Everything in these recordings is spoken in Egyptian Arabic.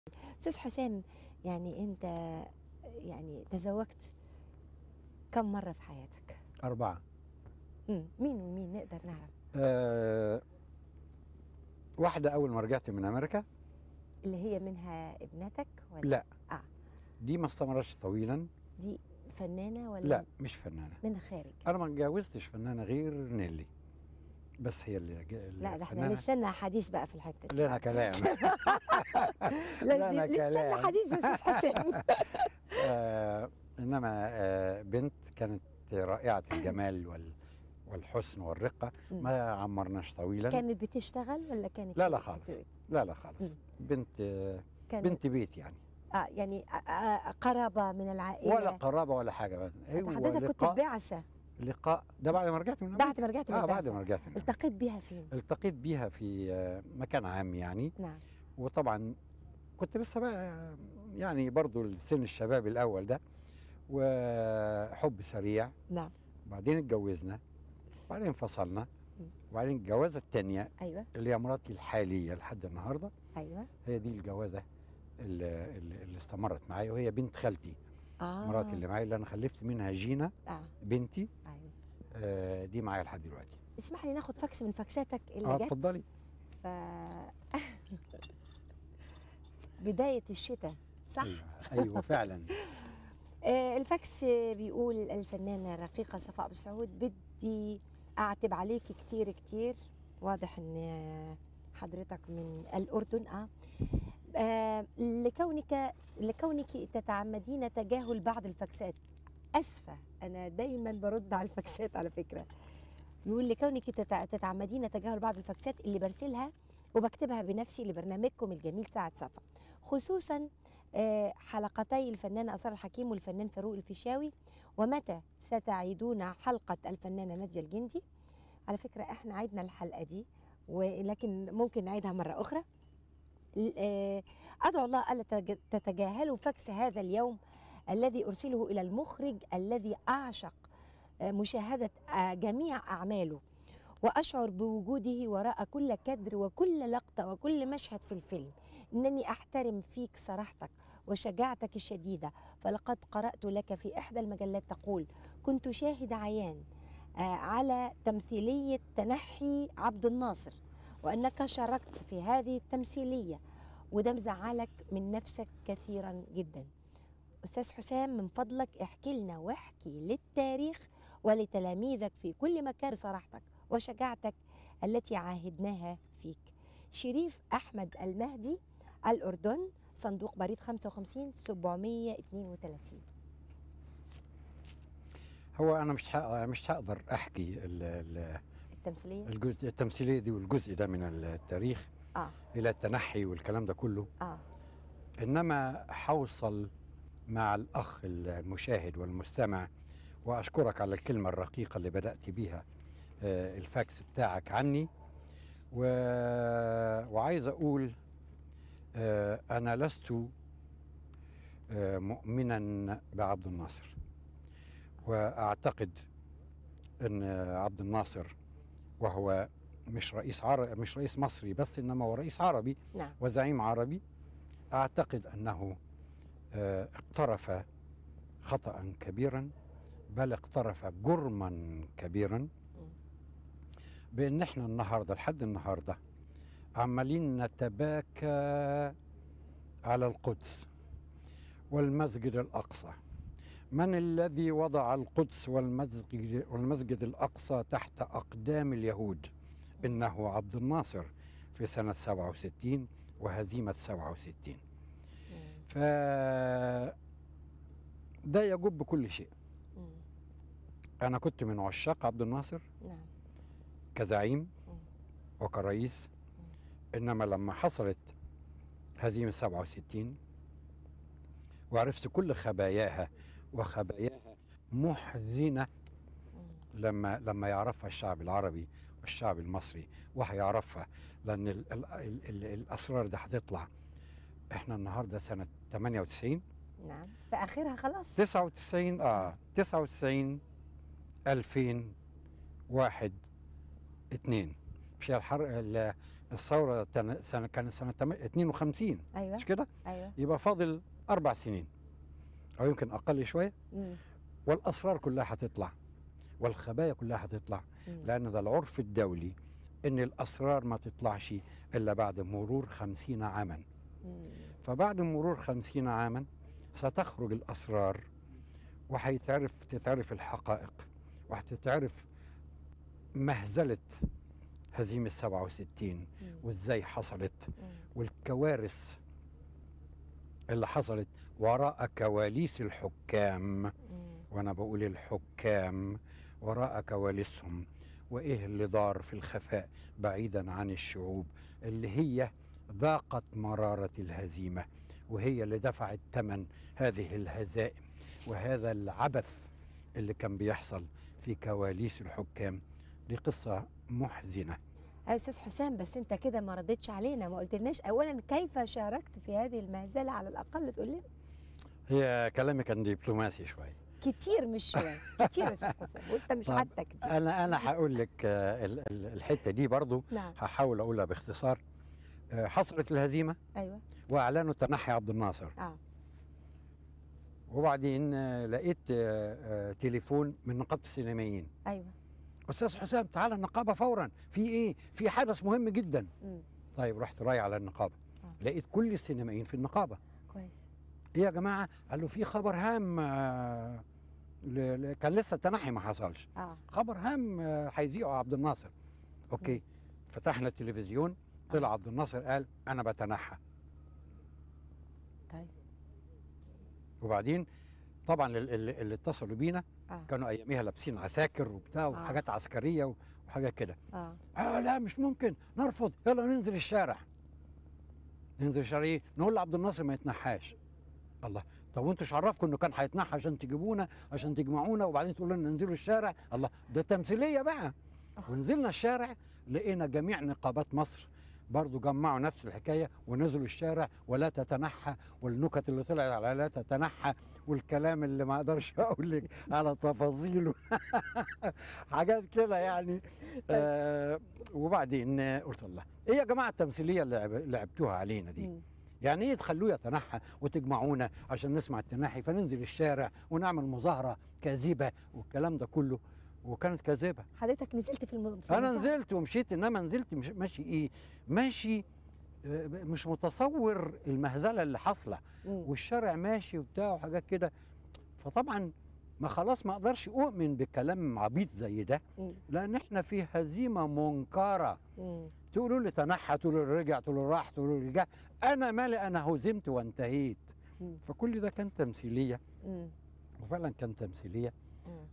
استاذ حسام يعني انت يعني تزوجت كم مره في حياتك أربعة مم. مين ومين نقدر نعرف أه واحدة أول ما رجعت من أمريكا اللي هي منها ابنتك ولا لا اه دي ما استمرتش طويلا دي فنانه ولا لا مش فنانة من الخارج أنا ما اتجوزتش فنانة غير نيلي بس هي اللي جا- اللي لا ده احنا فنانة. لسنا حديث بقى في الحته دي لنا كلام لازم لنا لسنا كلام. حديث يا استاذ حسام آه إنما آه بنت كانت رائعة الجمال وال والحسن والرقة مم. ما عمرناش طويلا كانت بتشتغل ولا كانت لا لا في- خالص في- لا لا خالص مم. بنت آه كانت بنت بيت يعني اه يعني آه آه قرابه من العائله ولا قرابة ولا حاجة بس هو حضرتك كنت في لقاء بعثه لقاء ده بعد ما رجعت من أمريكا بعد ما رجعت من اه بعد البعثة. ما رجعت من أمريكا. التقيت بيها فين؟ التقيت بيها في آه، مكان عام يعني نعم وطبعا كنت لسه بقى يعني برضو السن الشباب الاول ده وحب سريع نعم وبعدين اتجوزنا وبعدين انفصلنا وبعدين الجوازه الثانيه ايوه اللي هي مراتي الحاليه لحد النهارده ايوه هي دي الجوازه اللي, اللي اللي استمرت معايا وهي بنت خالتي اه مراتي اللي معايا اللي انا خلفت منها جينا اه بنتي ايوه آه، دي معايا لحد دلوقتي اسمح لي ناخد فاكس من فاكساتك اللي اه جت اتفضلي ف... بداية الشتاء صح؟ ايوه ايوه فعلا آه الفاكس بيقول الفنانة رقيقة صفاء أبو سعود بدي أعتب عليك كتير كتير واضح إن حضرتك من الأردن آه, آه لكونك لكونك تتعمدين تجاهل بعض الفاكسات أسفة أنا دايما برد على الفاكسات على فكرة بيقول لكونك تتع- تتعمدين تجاهل بعض الفاكسات اللي برسلها وبكتبها بنفسي لبرنامجكم الجميل ساعة صفا خصوصا آه، حلقتي الفنانة أسرار الحكيم والفنان فاروق الفيشاوي ومتى ستعيدون حلقة الفنانة نادية الجندي على فكرة احنا عيدنا الحلقة دي ولكن ممكن نعيدها مرة أخرى ل- آه، أدعو الله ألا تج- تتجاهلوا فاكس هذا اليوم الذي أرسله إلى المخرج الذي أعشق آه، مشاهدة آه، جميع أعماله وأشعر بوجوده وراء كل كدر وكل لقطة وكل مشهد في الفيلم إنني أحترم فيك صراحتك وشجاعتك الشديدة فلقد قرأت لك في إحدى المجلات تقول كنت شاهد عيان آه، على تمثيلية تنحي عبد الناصر وأنك شاركت في هذه التمثيلية وده مزعلك من نفسك كثيرا جدا أستاذ حسام من فضلك احكي لنا واحكي للتاريخ ولتلاميذك في كل مكان بصراحتك وشجاعتك التي عاهدناها فيك شريف أحمد المهدي الأردن صندوق بريد 55 732 هو انا مش هق- مش هقدر احكي ال- ال- التمثيلية الجزء التمثيليه دي والجزء ده من التاريخ آه الى التنحي والكلام ده كله آه انما حوصل مع الاخ المشاهد والمستمع واشكرك على الكلمه الرقيقه اللي بدات بيها آه، الفاكس بتاعك عني و... وعايز اقول آه، انا لست آه، مؤمنا بعبد الناصر واعتقد ان عبد الناصر وهو مش رئيس عربي مش رئيس مصري بس انما هو رئيس عربي نعم وزعيم عربي اعتقد انه آه، اقترف خطا كبيرا بل اقترف جرما كبيرا بان احنا النهارده لحد النهارده عمالين نتباكى على القدس والمسجد الاقصى من الذي وضع القدس والمسجد والمسجد الاقصى تحت اقدام اليهود انه عبد الناصر في سنه 67 وهزيمه 67 ف ده يجب كل شيء مم. انا كنت من عشاق عبد الناصر نعم كزعيم مم. وكرئيس انما لما حصلت هزيمه 67 وعرفت كل خباياها وخباياها محزنه مم. لما لما يعرفها الشعب العربي والشعب المصري وهيعرفها لان ال ال ال ال الاسرار دي هتطلع احنا النهارده سنه 98 نعم في آخرها خلاص 99 اه 99 2000 1 2 مش هي الحر ال- الثوره تن- سنه كانت سنه تم- 52 ايوه مش كده ايوه يبقى فاضل اربع سنين او يمكن اقل شويه مم. والاسرار كلها هتطلع والخبايا كلها هتطلع مم. لان ده العرف الدولي ان الاسرار ما تطلعش الا بعد مرور خمسين عاما مم. فبعد مرور خمسين عاما ستخرج الأسرار وهيتعرف تتعرف الحقائق وهتتعرف مهزلة هزيمة 67 مم. وازاي حصلت مم. والكوارث اللي حصلت وراء كواليس الحكام مم. وانا بقول الحكام وراء كواليسهم وايه اللي دار في الخفاء بعيدا عن الشعوب اللي هي ذاقت مراره الهزيمه وهي اللي دفعت ثمن هذه الهزائم وهذا العبث اللي كان بيحصل في كواليس الحكام دي قصه محزنه يا استاذ حسام بس انت كده ما ردتش علينا ما قلتلناش اولا كيف شاركت في هذه المهزله على الاقل تقول لنا هي كلامي كان دبلوماسي شويه كتير مش شويه كتير يا استاذ حسام وانت مش طب عادتك كتير انا انا هقول لك آه، ال- ال- الحته دي برضو نعم هحاول اقولها باختصار آه، حصلت الهزيمه ايوه واعلنوا تنحي عبد الناصر اه وبعدين آه، لقيت آه، آه، تليفون من نقابه السينمائيين ايوه استاذ حسام تعالى النقابه فورا في ايه في حدث مهم جدا مم. طيب رحت رايح على النقابه آه. لقيت كل السينمائيين في النقابه كويس ايه يا جماعه قال له في خبر هام آه، ل- ل- كان لسه التنحي ما حصلش اه خبر هام آه، هيذيعه عبد الناصر اوكي فتحنا التلفزيون طلع عبد الناصر قال انا بتنحى طيب وبعدين طبعا ال- ال- اللي اتصلوا بينا اه كانوا اياميها لابسين عساكر وبتاع وحاجات عسكريه وحاجات كده اه آه لا مش ممكن نرفض يلا ننزل الشارع ننزل الشارع ايه نقول لعبد الناصر ما يتنحاش الله طب وانتوا مش عرفكم انه كان هيتنحى عشان تجيبونا عشان تجمعونا وبعدين تقولوا لنا ننزلوا الشارع الله ده تمثيليه بقى آه. ونزلنا الشارع لقينا جميع نقابات مصر برضو جمعوا نفس الحكايه ونزلوا الشارع ولا تتنحى والنكت اللي طلعت على لا تتنحى والكلام اللي ما اقدرش اقول لك على تفاصيله حاجات كده يعني آه وبعدين آه، قلت الله ايه يا جماعه التمثيليه اللي لعب- لعبتوها علينا دي مم. يعني ايه تخلوه يتنحى وتجمعونا عشان نسمع التنحي فننزل الشارع ونعمل مظاهره كاذبه والكلام ده كله وكانت كاذبه حضرتك نزلت في الم... في انا المظاهرة؟ نزلت ومشيت انما نزلت مش ماشي ايه ماشي آه، مش متصور المهزله اللي حاصله مم. والشارع ماشي وبتاع وحاجات كده فطبعا ما خلاص ما اقدرش اؤمن بكلام عبيط زي ده مم. لان احنا في هزيمه منكره مم. تقولوا لي تنحى تقولوا لي رجع تقولوا لي راح تقولوا لي رجع انا مالي انا هزمت وانتهيت مم. فكل ده كان تمثيليه مم. وفعلا كان تمثيليه مم.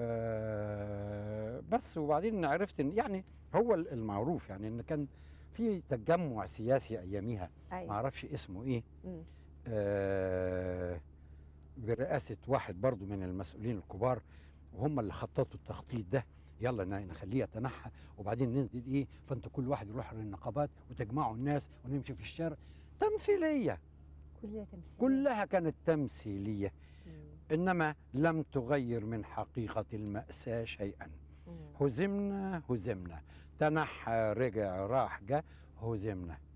وبس وبعدين عرفت ان يعني هو المعروف يعني ان كان في تجمع سياسي اياميها ما ايوه اعرفش اسمه ايه مم. آه برئاسه واحد برضو من المسؤولين الكبار وهم اللي خططوا التخطيط ده يلا ن- نخليه يتنحى وبعدين ننزل ايه فانتوا كل واحد يروح للنقابات وتجمعوا الناس ونمشي في الشارع تمثيليه كل ده تمثيل كلها كانت تمثيليه مم. انما لم تغير من حقيقه الماساه شيئا مم. هزمنا هزمنا تنحى رجع راح جه هزمنا